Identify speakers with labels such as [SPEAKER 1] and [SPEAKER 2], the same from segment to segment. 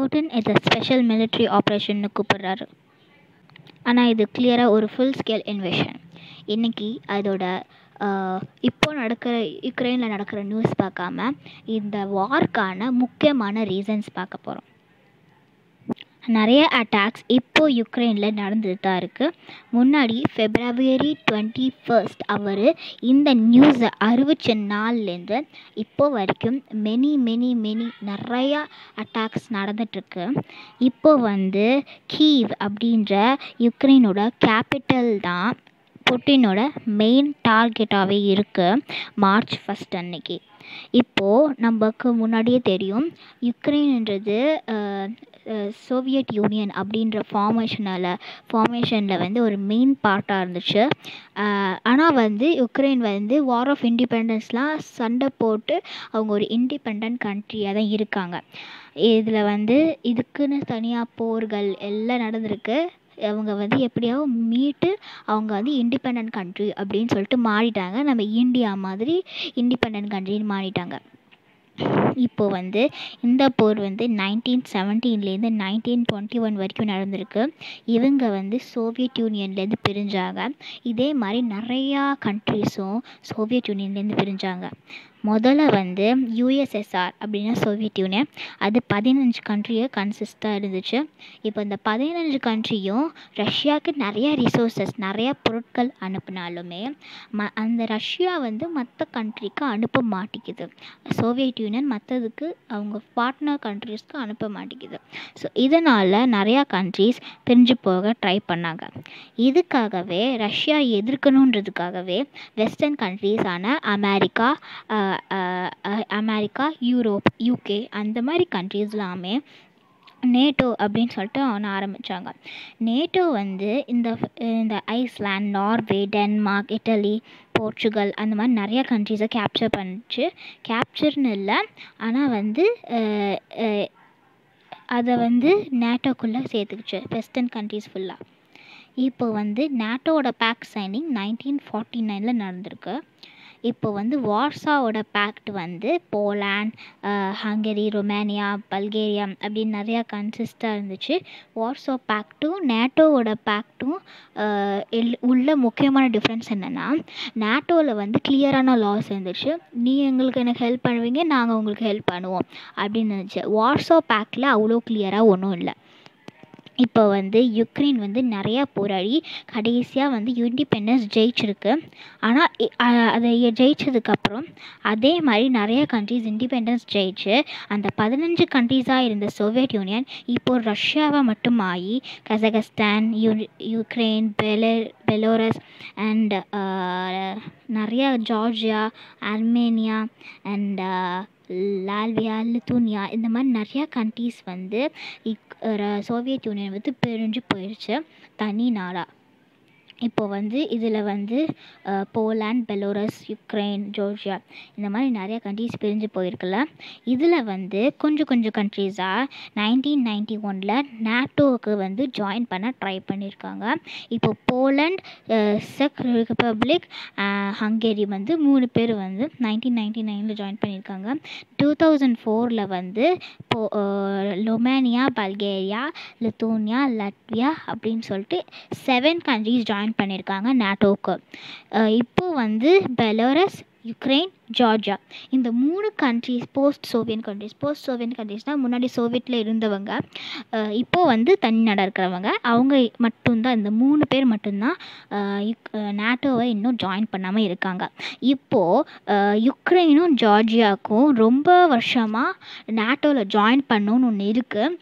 [SPEAKER 1] Putin இதை special military ஆப்ரேஷன்னு கூப்பிட்றாரு ஆனால் இது கிளியராக ஒரு ஃபுல் ஸ்கேல் இன்வேஷன் இன்றைக்கி அதோட இப்போ நடக்கிற யுக்ரைனில் நடக்கிற நியூஸ் பார்க்காம இந்த வார்க்கான முக்கியமான ரீசன்ஸ் பார்க்க போகிறோம் நிறைய அட்டாக்ஸ் இப்போது யுக்ரைனில் நடந்துட்டு தான் இருக்குது முன்னாடி ஃபெப்ரவரி டுவெண்ட்டி ஃபர்ஸ்ட் அவர் இந்த நியூஸை அறிவித்த நாள்லேருந்து இப்போ வரைக்கும் மெனி மெனி மெனி நிறையா அட்டாக்ஸ் நடந்துகிட்ருக்கு இப்போ வந்து கீவ் அப்படின்ற யுக்ரைனோட கேபிட்டல் தான் புட்டினோட மெயின் டார்கெட்டாகவே இருக்குது மார்ச் ஃபஸ்ட் அன்னைக்கு இப்போது நமக்கு முன்னாடியே தெரியும் யுக்ரைன்ன்றது சோவியட் யூனியன் அப்படின்ற ஃபார்மேஷனால் ஃபார்மேஷனில் வந்து ஒரு மெயின் பார்ட்டாக இருந்துச்சு ஆனால் வந்து யுக்ரைன் வந்து வார் ஆஃப் இண்டிபெண்டன்ஸ்லாம் சண்டை போட்டு அவங்க ஒரு இண்டிபெண்ட் கண்ட்ரியாக தான் இருக்காங்க இதில் வந்து இதுக்குன்னு தனியாக போர்கள் எல்லாம் நடந்திருக்கு அவங்க வந்து எப்படியாவது மீட்டு அவங்க வந்து இண்டிபெண்ட் கண்ட்ரி அப்படின்னு சொல்லிட்டு மாறிட்டாங்க நம்ம இந்தியா மாதிரி இண்டிபெண்ட் கண்ட்ரின்னு மாறிட்டாங்க இப்போது வந்து இந்த போர் வந்து நைன்டீன் செவன்டீன்லேருந்து நைன்டீன் டுவெண்ட்டி ஒன் வரைக்கும் நடந்திருக்கு இவங்க வந்து சோவியட் யூனியன்லேருந்து பிரிஞ்சாங்க இதே மாதிரி நிறையா கண்ட்ரிஸும் சோவியட் யூனியன்லேருந்து பிரிஞ்சாங்க முதல்ல வந்து யூஎஸ்எஸ்ஆர் அப்படின்னா சோவியட் யூனியன் அது பதினஞ்சு கண்ட்ரியை கன்சிஸ்டாக இருந்துச்சு இப்போ இந்த பதினஞ்சு கண்ட்ரியும் ரஷ்யாவுக்கு நிறைய ரிசோர்ஸஸ் நிறையா பொருட்கள் அனுப்பினாலுமே ம அந்த ரஷ்யா வந்து மற்ற கண்ட்ரிக்கு அனுப்ப மாட்டேங்குது சோவியட் யூனியன் மற்றதுக்கு அவங்க பார்ட்னர் கண்ட்ரிஸ்க்கு அனுப்ப மாட்டேங்குது ஸோ இதனால் நிறையா கண்ட்ரிஸ் பிரிஞ்சு போக ட்ரை பண்ணாங்க இதுக்காகவே ரஷ்யா எதிர்க்கணுன்றதுக்காகவே வெஸ்டர்ன் கண்ட்ரீஸான அமெரிக்கா அமெரிக்கா யூரோப் யூகே அந்த மாதிரி கண்ட்ரீஸ்லாமே நேட்டோ அப்படின்னு சொல்லிட்டு ஒன்று ஆரம்பித்தாங்க நேட்டோ வந்து இந்த இந்த Iceland Norway Denmark Italy Portugal அந்த மாதிரி நிறையா கண்ட்ரீஸை கேப்சர் பண்ணிச்சு கேப்சர்னு இல்லை ஆனால் வந்து அதை வந்து நேட்டோக்குள்ளே சேர்த்துக்கிச்சு வெஸ்டர்ன் கண்ட்ரீஸ் ஃபுல்லாக இப்போ வந்து நேட்டோவோட பேக் சைனிங் நைன்டீன் ஃபார்ட்டி நைனில் நடந்திருக்கு இப்போ வந்து வார்சாவோட பேக்ட் வந்து போலாண்ட் ஹங்கரி ரொமேனியா பல்கேரியா அப்படின்னு நிறையா கன்சிஸ்டாக இருந்துச்சு வார்சோ பேக்ட்டும் நேட்டோவோட பேக்ட்டும் எல் உள்ள முக்கியமான டிஃப்ரென்ஸ் என்னென்னா நேட்டோவில் வந்து கிளியரான லாஸ் இருந்துச்சு நீ எங்களுக்கு எனக்கு ஹெல்ப் பண்ணுவீங்க நாங்கள் உங்களுக்கு ஹெல்ப் பண்ணுவோம் அப்படின்னு இருந்துச்சு வார்சோ பேக்கில் அவ்வளோ கிளியராக ஒன்றும் இல்லை இப்போ வந்து யுக்ரைன் வந்து நிறையா போராடி கடைசியாக வந்து இண்டிபெண்டன்ஸ் ஜெயிச்சிருக்கு ஆனால் அதை ஜெயிச்சதுக்கப்புறம் அதே மாதிரி நிறைய கண்ட்ரிஸ் இண்டிபெண்டன்ஸ் ஜெயிச்சு அந்த பதினஞ்சு கண்ட்ரீஸாக இருந்த சோவியட் யூனியன் இப்போது ரஷ்யாவை மட்டும் ஆகி கசகஸ்தான் யூ யுக்ரைன் பெல பெலோரஸ் அண்ட் நிறையா Georgia Armenia and Latvia Lithuania இந்த மாதிரி நிறையா கண்ட்ரீஸ் வந்து சோவியட் யூனியன் வந்து பிரிஞ்சு போயிடுச்சு தனி நாடாக இப்போ வந்து இதில் வந்து போலாண்ட் பெலோரஸ் யுக்ரைன் ஜோர்ஜியா இந்த மாதிரி நிறையா கண்ட்ரீஸ் பிரிஞ்சு போயிருக்குல்ல இதில் வந்து கொஞ்சம் கொஞ்சம் கண்ட்ரீஸாக நைன்டீன் நைன்டி ஒனில் நேட்டோவுக்கு வந்து ஜாயின் பண்ண ட்ரை பண்ணியிருக்காங்க இப்போ போலண்ட் செக் ரிப்பப்ளிக் ஹங்கேரி வந்து மூணு பேர் வந்து நைன்டீன் நைன்டி நைனில் ஜாயின் பண்ணியிருக்காங்க டூ தௌசண்ட் ஃபோரில் வந்து போ லொமேனியா பல்கேரியா லித்தூனியா லட்வியா அப்படின்னு சொல்லிட்டு செவன் கண்ட்ரீஸ் ஜாயின் பண்ணியிருக்காங்க நேட்டோவுக்கு இப்போது வந்து பெலோரஸ் யுக்ரைன் ஜார்ஜியா இந்த மூணு countries post Soviet countries post Soviet கண்ட்ரிஸ்னால் முன்னாடி சோவியட்டில் இருந்தவங்க இப்போது வந்து தனி நாடாக இருக்கிறவங்க அவங்க மட்டும்தான் இந்த மூணு பேர் மட்டும்தான் நேட்டோவை இன்னும் ஜாயின் பண்ணாமல் இருக்காங்க இப்போது யுக்ரைனும் ஜார்ஜியாவுக்கும் ரொம்ப வருஷமாக நேட்டோவில் ஜாயின் பண்ணணுன்னு ஒன்று இருக்குது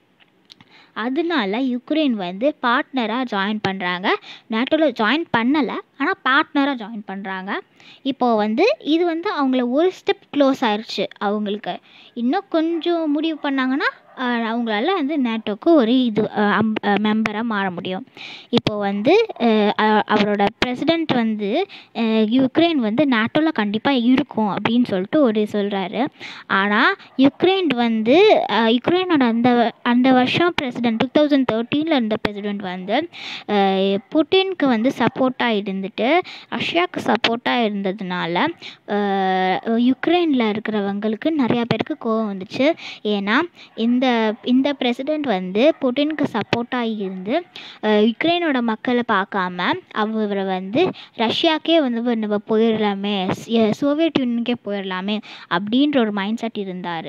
[SPEAKER 1] அதனால யுக்ரைன் வந்து பார்ட்னராக ஜாயின் பண்ணுறாங்க நேட்டோவில் ஜாயின் பண்ணலை ஆனால் பார்ட்னராக ஜாயின் பண்ணுறாங்க இப்போது வந்து இது வந்து அவங்கள ஒரு ஸ்டெப் க்ளோஸ் ஆயிடுச்சு அவங்களுக்கு இன்னும் கொஞ்சம் முடிவு பண்ணாங்கன்னா அவங்களால வந்து நேட்டோவுக்கு ஒரு இது மெம்பராக மாற முடியும் இப்போ வந்து அவரோட பிரசிடெண்ட் வந்து யுக்ரைன் வந்து நேட்டோவில் கண்டிப்பாக இருக்கும் அப்படின்னு சொல்லிட்டு ஒரு சொல்கிறாரு ஆனால் யுக்ரைன் வந்து யுக்ரைனோட அந்த அந்த வருஷம் பிரசிடெண்ட் டூ தௌசண்ட் தேர்ட்டீனில் இருந்த பிரசிடெண்ட் வந்து புட்டினுக்கு வந்து சப்போர்ட்டாக இருந்துட்டு ரஷ்யாவுக்கு சப்போர்ட்டாக இருந்ததுனால யுக்ரைனில் இருக்கிறவங்களுக்கு நிறையா பேருக்கு கோவம் வந்துச்சு ஏன்னா இந்த இந்த இந்த பிரசிடெண்ட் வந்து புட்டினுக்கு சப்போர்ட்டாக இருந்து அஹ், யுக்ரைனோட மக்களை பார்க்காம அவரை வந்து ரஷ்யாக்கே வந்து நம்ம போயிடலாமே ஸ்- சோவியத் யூனியனுக்கே போயிடலாமே அப்படின்ற ஒரு மைண்ட் செட் இருந்தார்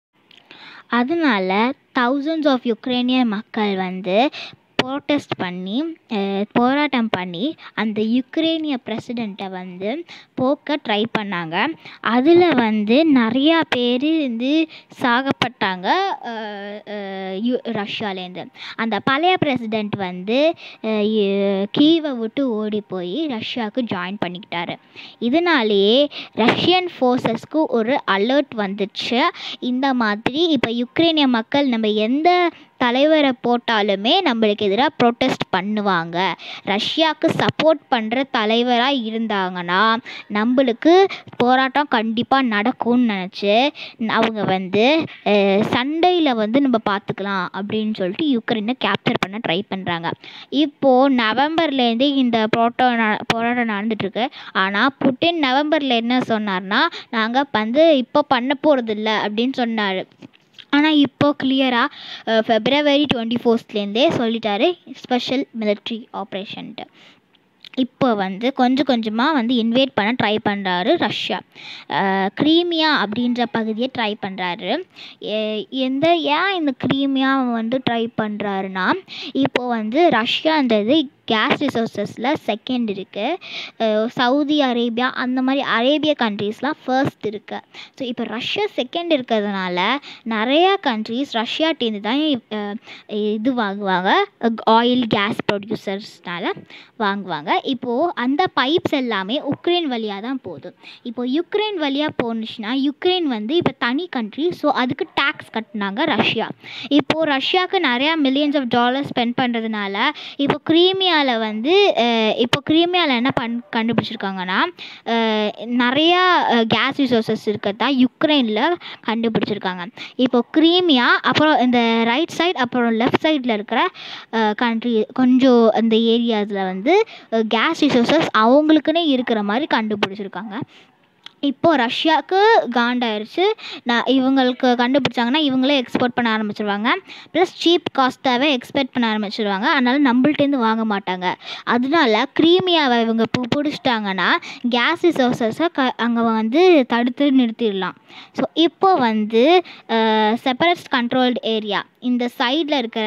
[SPEAKER 1] அதனால தௌசண்ட்ஸ் ஆஃப் யுக்ரைனியன் மக்கள் வந்து ப்ரோட்டஸ்ட் பண்ணி அஹ், போராட்டம் பண்ணி அந்த யுக்ரைனிய பிரசிடெண்ட்டை வந்து போக்க ட்ரை பண்ணாங்க அதில் வந்து நிறையா பேர் வந்து சாகப்பட்டாங்க அஹ், அஹ், யு ரஷ்யாலேருந்து அந்த பழைய பிரசிடெண்ட் வந்து அஹ், இ- கீவை விட்டு ஓடி போய் ரஷ்யாவுக்கு ஜாயின் பண்ணிக்கிட்டாரு இதனாலேயே ரஷ்யன் ஃபோர்ஸஸ்க்கு ஒரு அலர்ட் வந்துச்சு இந்த மாதிரி இப்போ யுக்ரைனிய மக்கள் நம்ம எந்த தலைவரை போட்டாலுமே நம்மளுக்கு எதிராக ப்ரொட்டஸ்ட் பண்ணுவாங்க ரஷ்யாவுக்கு சப்போர்ட் பண்ணுற தலைவராக இருந்தாங்கன்னா நம்மளுக்கு போராட்டம் கண்டிப்பாக நடக்கும்னு நினச்சி அவங்க வந்து சண்டையில் வந்து நம்ம பார்த்துக்கலாம் அப்படின்னு சொல்லிட்டு யுக்ரைனை கேப்சர் பண்ண ட்ரை பண்ணுறாங்க இப்போது நவம்பர்லேருந்து இந்த போராட்டம் ந- போராட்டம் நடந்துட்டுருக்கு ஆனால் புட்டின் நவம்பரில் என்ன சொன்னார்னா நாங்கள் வந்து இப்போ பண்ண போகிறதில்ல அப்படின்னு சொன்னார் ஆனால் இப்போ கிளியராக ஃபெப்ரவரி டுவெண்ட்டி ஃபோர்த்லேருந்தே சொல்லிட்டாரு ஸ்பெஷல் military ஆப்ரேஷன்ட்டு இப்போ வந்து கொஞ்சம் கொஞ்சமாக வந்து இன்வைட் பண்ண ட்ரை பண்ணுறாரு ரஷ்யா அஹ் கிரீமியா அப்படின்ற பகுதியை ட்ரை பண்ணுறாரு எந்த ஏன் இந்த கிரீமியா வந்து ட்ரை பண்ணுறாருன்னா இப்போ வந்து ரஷ்யான்றது கேஸ் ரிசோர்ஸஸில் செகண்ட் இருக்குது சவுதி அரேபியா அந்த மாதிரி அரேபிய கண்ட்ரீஸ்லாம் ஃபர்ஸ்ட் இருக்குது ஸோ இப்போ ரஷ்யா செகண்ட் இருக்கிறதுனால நிறையா கண்ட்ரீஸ் ரஷ்யாட்டேருந்து தான் அஹ், இது வாங்குவாங்க ஆயில் கேஸ் ப்ரொடியூசர்ஸ்னால வாங்குவாங்க இப்போது அந்த பைப்ஸ் எல்லாமே உக்ரைன் வழியாக தான் போகுது இப்போ யுக்ரைன் வழியாக போணுச்சுன்னா யுக்ரைன் வந்து இப்போ தனி கண்ட்ரி ஸோ அதுக்கு டேக்ஸ் கட்டினாங்க ரஷ்யா இப்போது ரஷ்யாவுக்கு நிறையா மில்லியன்ஸ் ஆஃப் டாலர் ஸ்பெண்ட் பண்ணுறதுனால இப்போ கிரீமியாவில் வந்து அஹ், இப்போ கிரீமியாவில் என்ன பண் கண்டுபிடிச்சிருக்காங்கன்னா அஹ், நிறையா கேஸ் ரிசோர்ஸஸ் இருக்கிறதா யுக்ரைனில் கண்டுபிடிச்சிருக்காங்க இப்போ கிரீமியா அப்புறம் இந்த ரைட் சைடு அப்புறம் லெஃப்ட் சைடில் இருக்கிற கண்ட்ரி கொஞ்சம் அந்த ஏரியாஸில் வந்து கேஸ் ரிசோர்ஸஸ் அவங்களுக்குன்னே இருக்கிற மாதிரி கண்டுபிடிச்சிருக்காங்க இப்போ ரஷ்யாவுக்கு காண்டாயிருச்சு நான் இவங்களுக்கு கண்டுபிடிச்சாங்கன்னா இவங்களே எக்ஸ்போர்ட் பண்ண ஆரம்பிச்சிருவாங்க ப்ளஸ் சீப் காஸ்ட்டாகவே எக்ஸ்பெக்ட் பண்ண ஆரம்பிச்சிருவாங்க அதனால நம்மள்ட்டேருந்து வாங்க மாட்டாங்க அதனால க்ரீமியாவை இவங்க பு பிடிச்சிட்டாங்கன்னா கேஸ் ரிசோர்ஸஸை க அங்கே வந்து தடுத்து நிறுத்திடலாம் ஸோ இப்போ வந்து செப்பரேட் கண்ட்ரோல்டு ஏரியா இந்த சைடில் இருக்கிற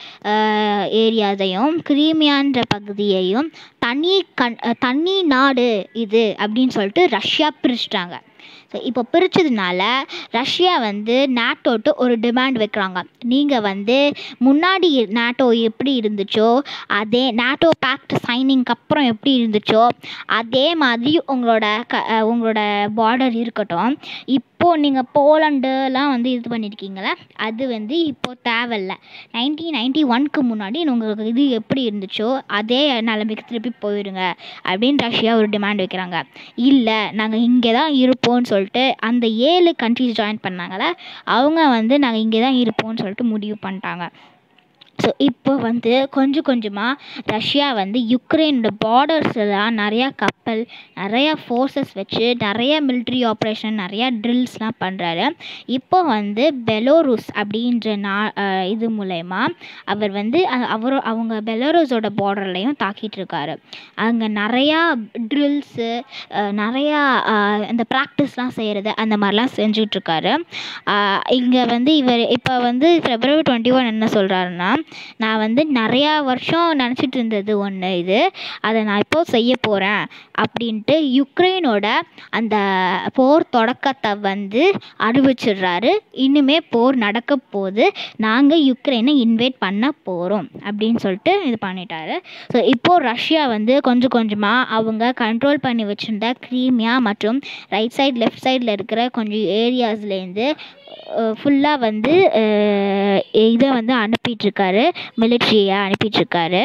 [SPEAKER 1] ஏரியாஸையும் கிரீமியான்ற பகுதியையும் தனி கண் அஹ் தனி நாடு இது அப்படின்னு சொல்லிட்டு ரஷ்யா பிரிச்சிட்டாங்க ஸோ இப்போ பிரித்ததுனால ரஷ்யா வந்து நாட்டோட்டு ஒரு டிமாண்ட் வைக்கிறாங்க நீங்கள் வந்து முன்னாடி நாட்டோ எப்படி இருந்துச்சோ அதே நாட்டோ பேக்ட் சைனிங்க்கு அப்புறம் எப்படி இருந்துச்சோ அதே மாதிரி உங்களோட க அஹ் உங்களோட பார்டர் இருக்கட்டும் இப்போது நீங்கள் போலண்டுலாம் வந்து இது பண்ணியிருக்கீங்களே அது வந்து இப்போது தேவையில்ல நைன்டீன் நைன்டி ஒன்க்கு முன்னாடி உங்களுக்கு இது எப்படி இருந்துச்சோ அதே நிலைமைக்கு திருப்பி போயிடுங்க அப்படின்னு ரஷ்யா ஒரு டிமாண்ட் வைக்கிறாங்க இல்லை நாங்கள் இங்கே தான் இருப்போம்னு சொல்லிட்டு அந்த ஏழு கண்ட்ரிஸ் ஜாயின் பண்ணாங்கல்ல அவங்க வந்து நாங்கள் இங்கே தான் இருப்போம்னு சொல்லிட்டு முடிவு பண்ணிட்டாங்க ஸோ இப்போ வந்து கொஞ்சம் கொஞ்சமாக ரஷ்யா வந்து யுக்ரைனோட பார்டர்ஸ்லாம் நிறையா கப்பல் நிறையா ஃபோர்ஸஸ் வச்சு நிறைய military ஆப்ரேஷன் நிறையா ட்ரில்ஸ்லாம் பண்ணுறாரு இப்போ வந்து பெலோருஸ் அப்படின்ற நா அஹ் இது மூலயமா அவர் வந்து அ- அவர் அவங்க பெலோரஸோட பார்டர்லையும் தாக்கிட்டு இருக்காரு அங்கே நிறையா ட்ரில்ஸு நிறையா அஹ், இந்த ப்ராக்டிஸ்லாம் செய்கிறது அந்த மாதிரிலாம் செஞ்சுட்ருக்காரு இங்கே வந்து இவர் இப்போ வந்து ஃபெப்ரவரி டுவெண்ட்டி ஒன் என்ன சொல்கிறாருன்னா நான் வந்து நிறையா வருஷம் நினச்சிட்டு இருந்தது ஒன்று இது அதை நான் இப்போ செய்ய போகிறேன் அப்படின்ட்டு யுக்ரைனோட அந்த போர் தொடக்கத்தை வந்து அறிவிச்சிடுறாரு இனிமே போர் நடக்க போகுது நாங்கள் யுக்ரைனை இன்வைட் பண்ண போகிறோம் அப்படின்னு சொல்லிட்டு இது பண்ணிட்டாரு ஸோ இப்போது ரஷ்யா வந்து கொஞ்சம் கொஞ்சமாக அவங்க கண்ட்ரோல் பண்ணி வச்சுருந்த கிரீமியா மற்றும் ரைட் சைடு லெஃப்ட் சைடில் இருக்கிற கொஞ்சம் ஏரியாஸ்லேருந்து ஃபுல்லாக வந்து அஹ், இதை வந்து அனுப்பிட்டுருக்காரு மிலிட்ரியை அனுப்பிட்டுருக்காரு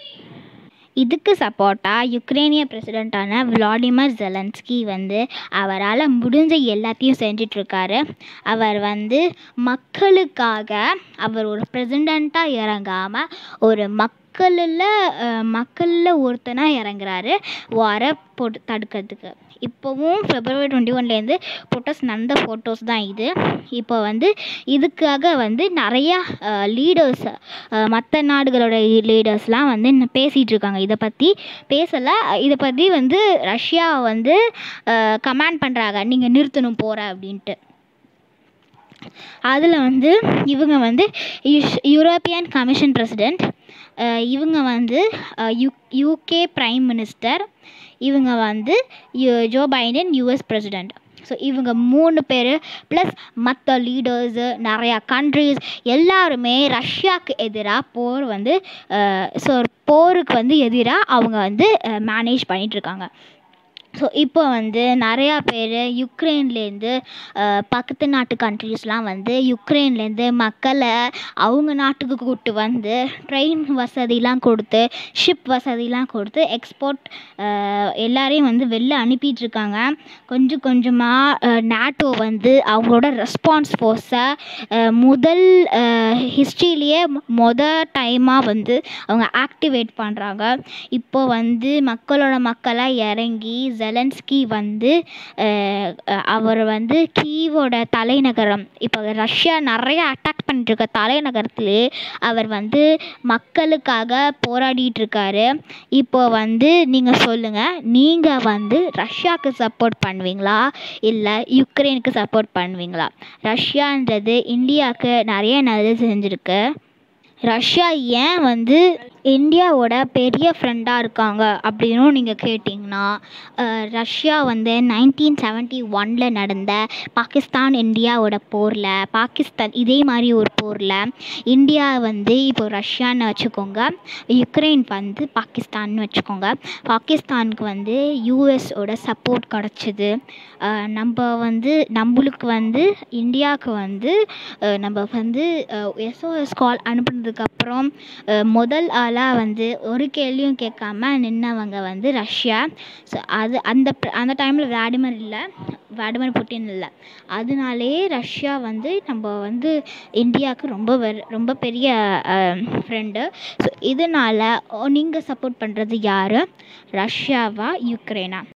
[SPEAKER 1] இதுக்கு சப்போர்ட்டாக யுக்ரைனிய பிரசிடெண்ட்டான விளாடிமிர் ஜெலன்ஸ்கி வந்து அவரால் முடிஞ்ச எல்லாத்தையும் செஞ்சிட்ருக்காரு அவர் வந்து மக்களுக்காக அவர் ஒரு பிரசிடெண்ட்டாக இறங்காமல் ஒரு மக்களில் அஹ், மக்களில் ஒருத்தனாக இறங்குறாரு வாரை போட்டு தடுக்கிறதுக்கு இப்போவும் ஃபெப்ரவரி டுவெண்ட்டி ஒன்லேருந்து ப்ரொட்டஸ்ட் நடந்த ஃபோட்டோஸ் தான் இது இப்போ வந்து இதுக்காக வந்து நிறையா லீடர்ஸ் மற்ற நாடுகளோட லீடர்ஸ்லாம் வந்து இன்னும் பேசிகிட்டு இருக்காங்க இதை பற்றி பேசலை இதை பற்றி வந்து ரஷ்யா வந்து கமாண்ட் பண்ணுறாங்க நீங்கள் நிறுத்தணும் போகிற அப்படின்ட்டு அதில் வந்து இவங்க வந்து யுஷ் யூரோப்பியன் கமிஷன் பிரசிடெண்ட் இவங்க வந்து யூ யூகே ப்ரைம் மினிஸ்டர் இவங்க வந்து யு Joe Biden US president so இவங்க மூணு பேர் ப்ளஸ் மற்ற லீடர்ஸு நிறையா கண்ட்ரீஸ் எல்லாருமே ரஷ்யாவுக்கு எதிராக போர் வந்து ஸோ போருக்கு வந்து எதிராக அவங்க வந்து மேனேஜ் பண்ணிகிட்ருக்காங்க ஸோ இப்போ வந்து நிறையா பேர் யுக்ரைன்லேருந்து பக்கத்து நாட்டு கண்ட்ரீஸ்லாம் வந்து யுக்ரைன்லேருந்து மக்களை அவங்க நாட்டுக்கு கூப்பிட்டு வந்து ட்ரெயின் வசதிலாம் கொடுத்து ஷிப் வசதிலாம் கொடுத்து எக்ஸ்போர்ட் எல்லாரையும் வந்து வெளில அனுப்பிட்டுருக்காங்க கொஞ்சம் கொஞ்சமாக நேட்டோ வந்து அவங்களோட ரெஸ்பான்ஸ் ஃபோர்ஸை முதல் ஹிஸ்ட்ரியிலேயே மொதல் டைமாக வந்து அவங்க ஆக்டிவேட் பண்ணுறாங்க இப்போ வந்து மக்களோட மக்களாக இறங்கி ஜெலன்ஸ்கி வந்து அவர் வந்து கீவோட தலைநகரம் இப்போ ரஷ்யா நிறைய அட்டாக் பண்ணிட்டுருக்க தலைநகரத்திலே அவர் வந்து மக்களுக்காக போராடிட்டுருக்காரு இப்போ வந்து நீங்கள் சொல்லுங்கள் நீங்கள் வந்து ரஷ்யாவுக்கு சப்போர்ட் பண்ணுவீங்களா இல்லை யுக்ரைனுக்கு சப்போர்ட் பண்ணுவீங்களா ரஷ்யான்றது இந்தியாவுக்கு நிறைய நல்லது செஞ்சுருக்கு ரஷ்யா ஏன் வந்து இந்தியாவோட பெரிய ஃப்ரெண்டாக இருக்காங்க அப்படின்னும் நீங்கள் கேட்டிங்கன்னா ரஷ்யா வந்து நைன்டீன் செவன்ட்டி ஒனில் நடந்த பாகிஸ்தான் இந்தியாவோட போரில் பாகிஸ்தான் இதே மாதிரி ஒரு போரில் இந்தியா வந்து இப்போ ரஷ்யான்னு வச்சுக்கோங்க யுக்ரைன் வந்து பாகிஸ்தான்னு வச்சுக்கோங்க பாகிஸ்தானுக்கு வந்து யூஎஸோட சப்போர்ட் கிடச்சிது நம்ம வந்து நம்மளுக்கு வந்து இந்தியாவுக்கு வந்து நம்ம வந்து எஸ்ஓஎஸ் கால் அனுப்புனதுக்கப்புறம் முதல் ஆளாக வந்து ஒரு கேள்வியும் கேட்காம நின்றவங்க வந்து ரஷ்யா ஸோ அது அந்த அந்த டைமில் விளாடிமிர் இல்லை விளாடிமிர் புட்டின் இல்லை அதனாலேயே ரஷ்யா வந்து நம்ம வந்து இந்தியாவுக்கு ரொம்ப ரொம்ப பெரிய ஃப்ரெண்டு ஸோ இதனால் நீங்கள் சப்போர்ட் பண்ணுறது யார் ரஷ்யாவா யுக்ரைனா